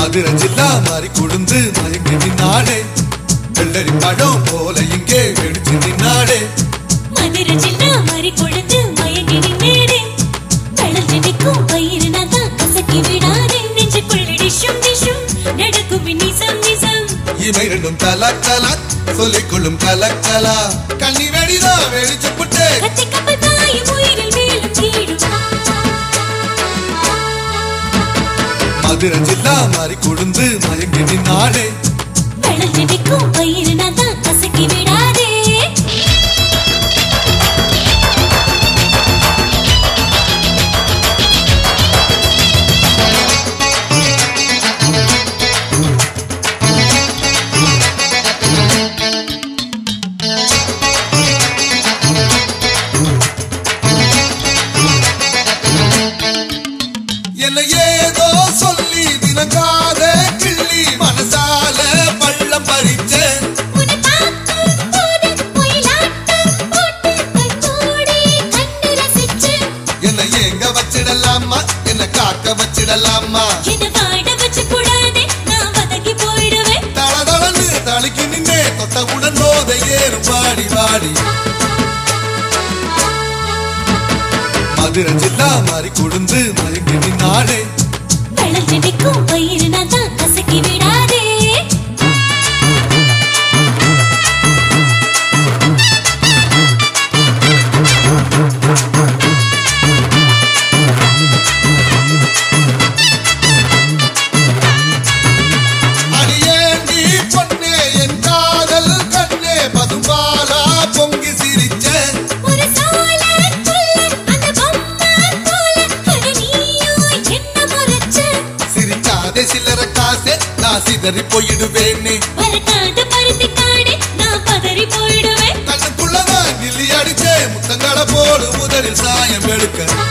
மதுரை ஜில்லா மாறி குடுந்து மயங்கி நின்னாடே வெள்ளரி படம் போல இங்கே வெடிச்சு நின்னாடே மதுரை ஜில்லா மாறி கொழுந்து மயங்கி நின்னேனே கடல் ஜெனிக்கும் பயிர் நகா கசக்கி விடாதே நெஞ்சுக்குள் டிஷும் டிஷும் நடக்கும் நிசம் நிசம் இமை ரெண்டும் தலக் தலக் சொல்லிக் கொள்ளும் கலக்கலா கண்ணி வெடிதா வெடிச்சு புட்டு கத்தி கப்பல் பாயும் உயிரில் மேலும் கீழும் மதுரை ஜில்லா மாறி குடுந்து மயங்கி நின்னாடே கடல் ஜெனிக்கும் பயிர் நகா கசக்கி விடாதே என்ன ஏதோ சொல்லி தினங்காத கிள்ளி மனசால பள்ளம் பறிச்சேன் உன்னை பார்க்கும் போது ஒயிலாட்டம் போட்டு கண்மூடி கண்டு ரசிச்சு என்ன ஏங்க வச்சிடலாமா என்ன காக்க வச்சிடலாமா என்னை வாட வச்சு கூடாதே நான் வதங்கி போயிடுவேன் தளதளன்னு தளிக்கு நின்னே தொட்டவுடன் போதை ஏறும் வாடி வாடி மதுரை ஜில்லா மாறி குடுந்து மயங்கி நின்னாடே கடல் ஜெனிக்கும் பயிர் நகா கசக்கி விடாதே அடியேண்டி பொன்னே என் காதல் கண்ணே பதும்பாலா பொங்கி சிரிச்சேன் ஒரு சோலைக்குள்ள அந்த பொம்மை போல அட நீயும் என்ன முறைச்ச சிரிக்காதே சில்லற காசே நான் சிதறி போயிடுவேனே வரக்காத பருத்தி காடு நான் பதறி போயிடுவேன் கண்ணுக்குள்ளதான் கிள்ளி அடிச்சே முத்தங்களை போடு முதலில் சாயம் வெளுக்க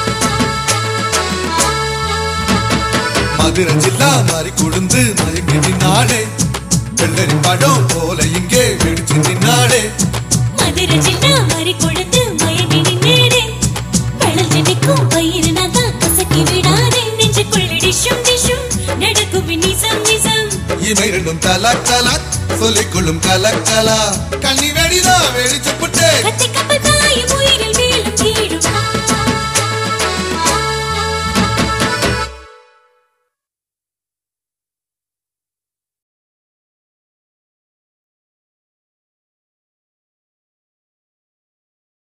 மதுரை ஜில்லா மாறி குடுந்து மயங்கி நின்னாடே வெள்ளரி படம் போல இங்கே வெடிச்சு நின்னாடே மதுரை ஜில்லா மாறி கொழுந்து மயங்கி நின்னேனே கடல் ஜெனிக்கும் பயிர் நகா கசக்கி விடாதே நெஞ்சுக்குள் டிஷும் டிஷும் நடக்கும் நிசம் நிசம் இமை ரெண்டும் தலக் தலக் சொல்லிக் கொள்ளும் கலக்கலா கண்ணி வெடிதா வெடிச்சு புட்டு கத்தி கப்பல் பாயும் உயிரில்